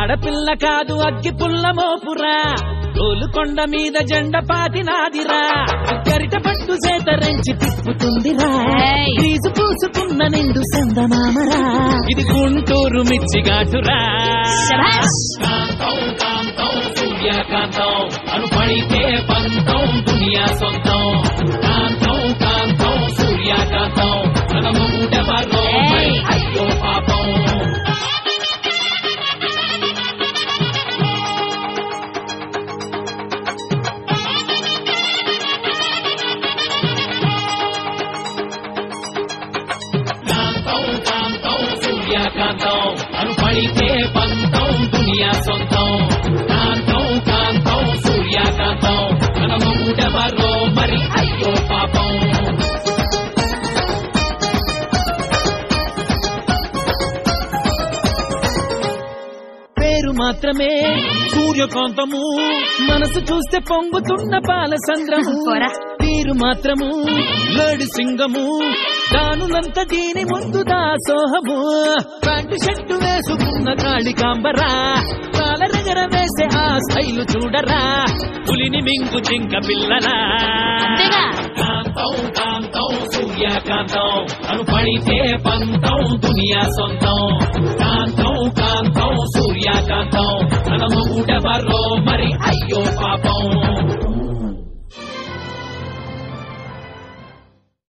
ఆడపిల్ల కాదు అగ్గి పుల్ల మోపురా కొండ మీద జెండ పాతినాదిరా గరిట పట్టు చేతరించి తిప్పుతుందిరా ఏయ్. ఫీజు పూసుకున్న నిండు సందమామరా ఇది గుంటూరు మిచ్చిగాటురా శభాష్. కాంతం కాంతం సూర్యకాంతం అను పడితే పంతం దునియా సొంతం కాంతం కాంతం సూర్యకాంతం మనము ఉండవరో ఏయ్. అయ్యో పాపం కాంతం కాంతం సూర్యకాంతం అను పడితే పంతం దునియా సొంతం కాంతం కాంతం సూర్యకాంతం మనము ఉండవరో మరి అయ్యో పాపం పేరు మాత్రమే సూర్యకాంతము మనసు చూస్తే పొంగుతున్న పాల సంద్రము పోరా. తీరు మాత్రము లేడి సింగము దానులంత దీని ముందు దాసోహము ప్యాంటు షర్టు వేసుకున్న కాళికాంబరా కాలరగర వేసే ఆ స్టైలు చూడరా పులిని మింగు జింక పిల్లరా అంతేగా. కాంతం కాంతం సూర్యకాంతం అను పడితే పంతం దునియా సొంతం కాంతం కాంతం సూర్యకాంతం మనము ఉండవరో మరి అయ్యో పాపం